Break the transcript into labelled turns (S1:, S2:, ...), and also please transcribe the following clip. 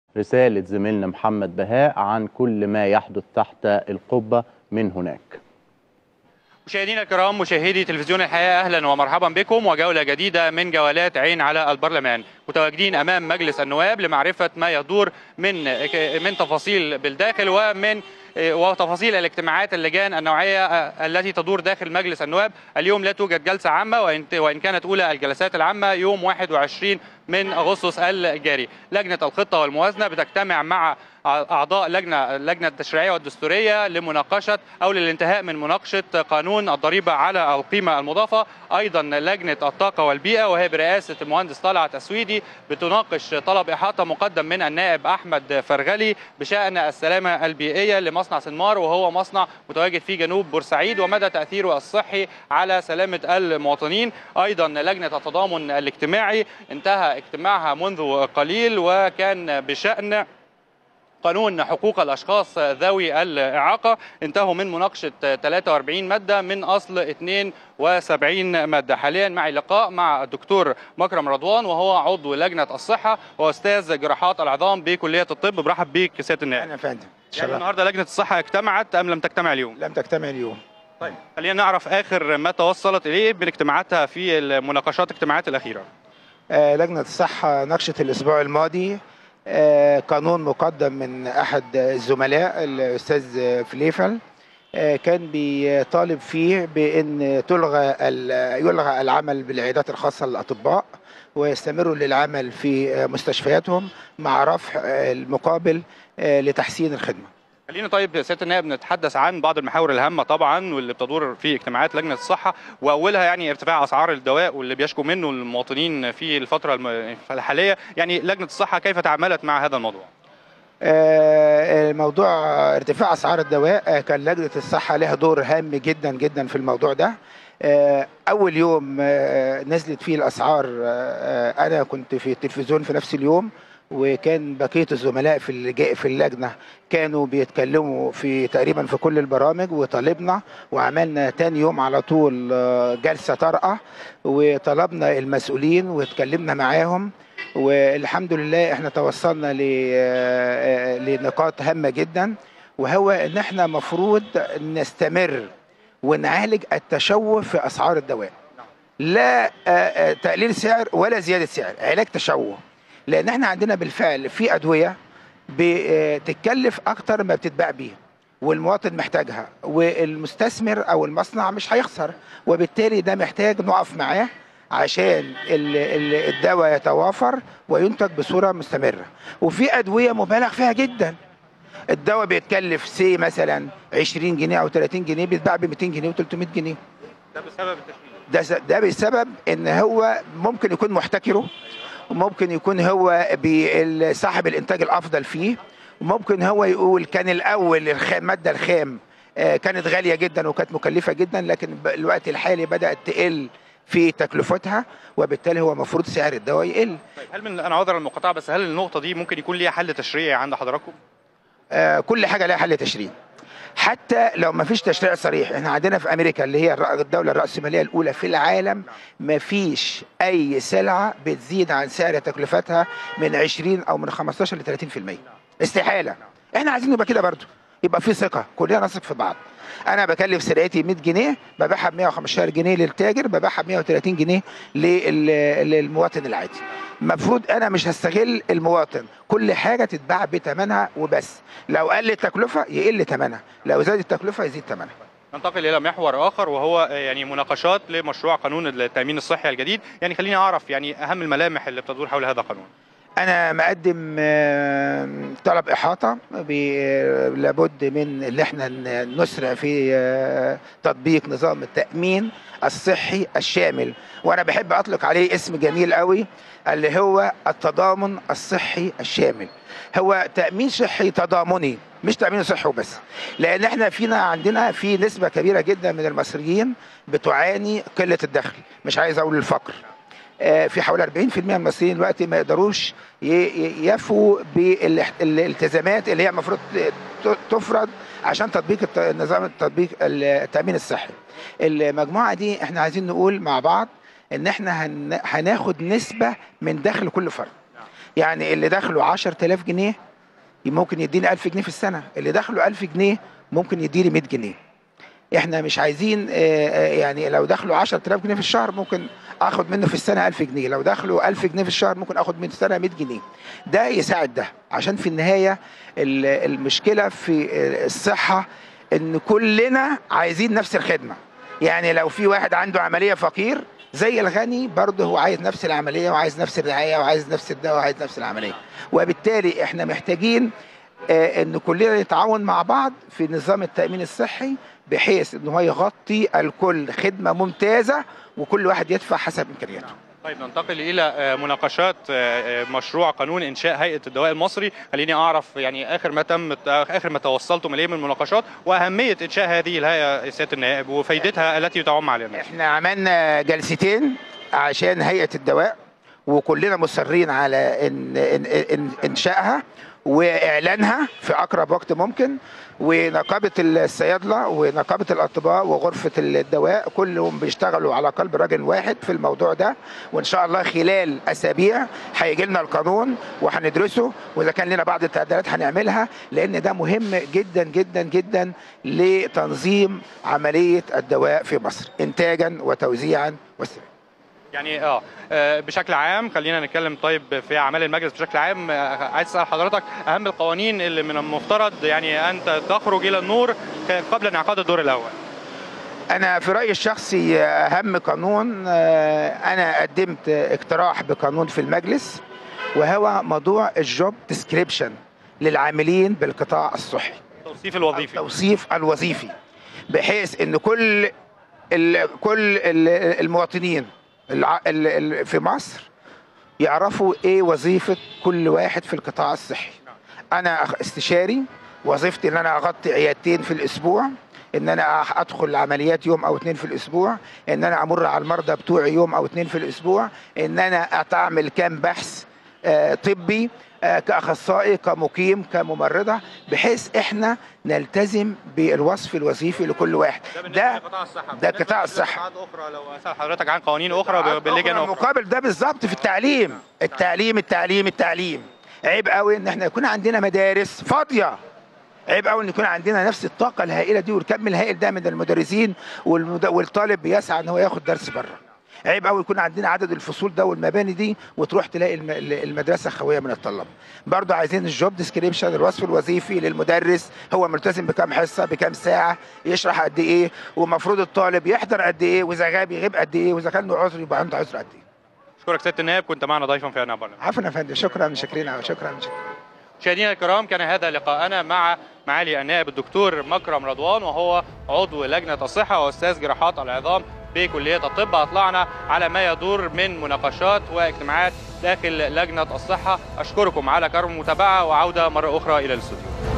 S1: رسالة زميلنا محمد بهاء عن كل ما يحدث تحت القبة من هناك
S2: مشاهدينا الكرام مشاهدي تلفزيون الحياة أهلا ومرحبا بكم وجولة جديدة من جولات عين على البرلمان متواجدين أمام مجلس النواب لمعرفة ما يدور من من تفاصيل بالداخل ومن وتفاصيل الاجتماعات اللجان النوعية التي تدور داخل مجلس النواب اليوم لا توجد جلسة عامة وإن كانت أولى الجلسات العامة يوم 21 من أغسطس الجاري لجنة الخطة والموازنة بتجتمع مع أعضاء لجنة اللجنة التشريعية والدستورية لمناقشة أو للانتهاء من مناقشة قانون الضريبة على القيمة المضافة أيضا لجنة الطاقة والبيئة وهي برئاسة المهندس طلعت السويدي بتناقش طلب إحاطة مقدم من النائب أحمد فرغلي بشأن السلامة البيئية لمصنع سنمار وهو مصنع متواجد في جنوب بورسعيد ومدى تأثيره الصحي على سلامة المواطنين أيضا لجنة التضامن الاجتماعي انتهى اجتماعها منذ قليل وكان بشأن قانون حقوق الاشخاص ذوي الاعاقه انتهوا من مناقشه 43 ماده من اصل 72 ماده حاليا معي لقاء مع الدكتور مكرم رضوان وهو عضو لجنه الصحه واستاذ جراحات العظام بكليه الطب برحب بيك سياده النائب
S3: اهلا يا فندم
S2: يعني النهارده لجنه الصحه اجتمعت ام لم تجتمع اليوم
S3: لم تجتمع اليوم
S2: طيب خلينا نعرف اخر ما توصلت اليه من اجتماعاتها في المناقشات الاجتماعات الاخيره
S3: آه لجنه الصحه ناقشت الاسبوع الماضي آه قانون مقدم من احد الزملاء الاستاذ فليفل آه كان بيطالب فيه بان تلغى يلغى العمل بالعيادات الخاصه للاطباء ويستمروا للعمل في مستشفياتهم مع رفع المقابل لتحسين الخدمه.
S2: خلينا طيب سياده النائب نتحدث عن بعض المحاور الهامه طبعا واللي بتدور في اجتماعات لجنه الصحه واولها يعني ارتفاع اسعار الدواء واللي بيشكو منه المواطنين في الفتره الحاليه يعني لجنه الصحه كيف تعاملت مع هذا الموضوع؟
S3: آه موضوع ارتفاع اسعار الدواء كان لجنه الصحه لها دور هام جدا جدا في الموضوع ده آه اول يوم آه نزلت فيه الاسعار انا كنت في التلفزيون في نفس اليوم وكان بقيه الزملاء في في اللجنه كانوا بيتكلموا في تقريبا في كل البرامج وطالبنا وعملنا تاني يوم على طول جلسه طارئه وطلبنا المسؤولين واتكلمنا معاهم والحمد لله احنا توصلنا لنقاط هامه جدا وهو ان احنا مفروض نستمر ونعالج التشوه في اسعار الدواء لا تقليل سعر ولا زياده سعر علاج تشوه لان احنا عندنا بالفعل في ادويه بتتكلف اكتر ما بتتباع بيها والمواطن محتاجها والمستثمر او المصنع مش هيخسر وبالتالي ده محتاج نقف معاه عشان الدواء يتوافر وينتج بصوره مستمره وفي ادويه مبالغ فيها جدا الدواء بيتكلف سي مثلا 20 جنيه او 30 جنيه بيتباع ب 200 جنيه و300 جنيه
S2: ده بسبب التشويه
S3: ده ده بسبب ان هو ممكن يكون محتكره وممكن يكون هو صاحب الانتاج الافضل فيه وممكن هو يقول كان الاول الماده الخام كانت غاليه جدا وكانت مكلفه جدا لكن الوقت الحالي بدات تقل في تكلفتها وبالتالي هو المفروض سعر الدواء يقل
S2: طيب هل من انا عذر المقاطعه بس هل النقطه دي ممكن يكون ليها حل تشريعي عند حضراتكم؟
S3: آه كل حاجه لها حل تشريعي حتى لو ما فيش تشريع صريح احنا عندنا في امريكا اللي هي الدوله الراسماليه الاولى في العالم ما فيش اي سلعه بتزيد عن سعر تكلفتها من 20 او من 15 ل 30% استحاله احنا عايزين نبقى كده برضو يبقى في ثقه كلنا نثق في بعض انا بكلف سلعتي 100 جنيه ببيعها ب 115 جنيه للتاجر ببيعها ب 130 جنيه للمواطن العادي المفروض انا مش هستغل المواطن كل حاجه تتباع بثمنها وبس لو قل التكلفه يقل ثمنها لو زاد التكلفه يزيد ثمنها
S2: ننتقل الى محور اخر وهو يعني مناقشات لمشروع قانون التامين الصحي الجديد يعني خليني اعرف يعني اهم الملامح اللي بتدور حول هذا القانون
S3: انا مقدم طلب احاطه لابد من ان احنا نسرع في تطبيق نظام التامين الصحي الشامل وانا بحب اطلق عليه اسم جميل قوي اللي هو التضامن الصحي الشامل هو تامين صحي تضامني مش تامين صحي وبس لان احنا فينا عندنا في نسبه كبيره جدا من المصريين بتعاني قله الدخل مش عايز اقول الفقر في حوالي 40% من المصريين دلوقتي ما يقدروش يفوا بالالتزامات اللي هي المفروض تفرض عشان تطبيق نظام التطبيق التامين الصحي. المجموعه دي احنا عايزين نقول مع بعض ان احنا هناخد نسبه من دخل كل فرد. يعني اللي دخله 10000 جنيه ممكن يديني 1000 جنيه في السنه اللي دخله 1000 جنيه ممكن يديني 100 جنيه احنا مش عايزين آه، آه، يعني لو دخله 10000 جنيه في الشهر ممكن اخد منه في السنه 1000 جنيه لو دخله 1000 جنيه في الشهر ممكن اخد من السنه 100 جنيه ده يساعد ده عشان في النهايه ال- المشكله في آه، الصحه ان كلنا عايزين نفس الخدمه يعني لو في واحد عنده عمليه فقير زي الغني برضه هو عايز نفس العمليه وعايز نفس الرعايه وعايز نفس الدواء وعايز نفس العمليه وبالتالي احنا محتاجين آه، ان كلنا نتعاون مع بعض في نظام التامين الصحي بحيث ان هو يغطي الكل خدمه ممتازه وكل واحد يدفع حسب امكانياته
S2: طيب ننتقل الى آه، مناقشات آه، آه، مشروع قانون انشاء هيئه الدواء المصري خليني اعرف يعني اخر ما تم اخر ما توصلتم اليه من المناقشات واهميه انشاء هذه الهيئه يا سياده النائب وفائدتها التي تعم علينا
S3: احنا عملنا جلستين عشان هيئه الدواء وكلنا مصرين على إن إن إن انشائها واعلانها في اقرب وقت ممكن ونقابه الصيادله ونقابه الاطباء وغرفه الدواء كلهم بيشتغلوا على قلب رجل واحد في الموضوع ده وان شاء الله خلال اسابيع هيجي لنا القانون وهندرسه واذا كان لنا بعض التعديلات هنعملها لان ده مهم جدا جدا جدا لتنظيم عمليه الدواء في مصر انتاجا وتوزيعا واستهلاكا
S2: يعني اه آه، بشكل عام خلينا نتكلم طيب في اعمال المجلس بشكل عام آه، عايز اسال حضرتك اهم القوانين اللي من المفترض يعني ان تخرج الى النور قبل انعقاد الدور الاول
S3: انا في رايي الشخصي اهم قانون آه، انا قدمت اقتراح بقانون في المجلس وهو موضوع الجوب ديسكريبشن للعاملين بالقطاع الصحي
S2: التوصيف الوظيفي
S3: التوصيف الوظيفي بحيث ان كل ال كل ال المواطنين الع- ال- ال- في مصر يعرفوا ايه وظيفه كل واحد في القطاع الصحي انا أخ- استشاري وظيفتي ان انا اغطي عيادتين في الاسبوع ان انا أح- ادخل العمليات يوم او اتنين في الاسبوع ان انا امر على المرضى بتوعي يوم او اتنين في الاسبوع ان انا اعمل كام بحث آه، طبي آه، كاخصائي كمقيم كممرضه بحيث احنا نلتزم بالوصف الوظيفي لكل واحد
S2: بالنسبة
S3: ده
S2: لقطاع الصحه
S3: ده
S2: بالنسبة
S3: قطاع الصحة.
S2: لقطاعات اخرى لو اسال حضرتك عن قوانين اخرى ب- بلجان اخرى
S3: مقابل ده بالظبط في التعليم التعليم التعليم التعليم عيب قوي ان احنا يكون عندنا مدارس فاضيه عيب قوي ان يكون عندنا نفس الطاقه الهائله دي والكم الهائل ده من المدرسين والمد... والطالب بيسعى ان هو ياخد درس بره عيب قوي يكون عندنا عدد الفصول ده والمباني دي وتروح تلاقي الم... المدرسه خويه من الطلاب برضه عايزين الجوب ديسكريبشن الوصف الوظيفي للمدرس هو ملتزم بكام حصه بكام ساعه يشرح قد ايه ومفروض الطالب يحضر قد ايه واذا غاب يغيب قد ايه واذا كان له عذر يبقى عنده عذر قد ايه
S2: اشكرك سياده النائب كنت معنا ضيفا في عناء برلمان
S3: عفوا يا فندم شكرا شكرا شكرا شكرا
S2: مشاهدينا الكرام كان هذا لقاءنا مع معالي النائب الدكتور مكرم رضوان وهو عضو لجنة الصحة وأستاذ جراحات العظام بكلية الطب أطلعنا على ما يدور من مناقشات واجتماعات داخل لجنة الصحة أشكركم على كرم المتابعة وعودة مرة أخرى إلى الاستوديو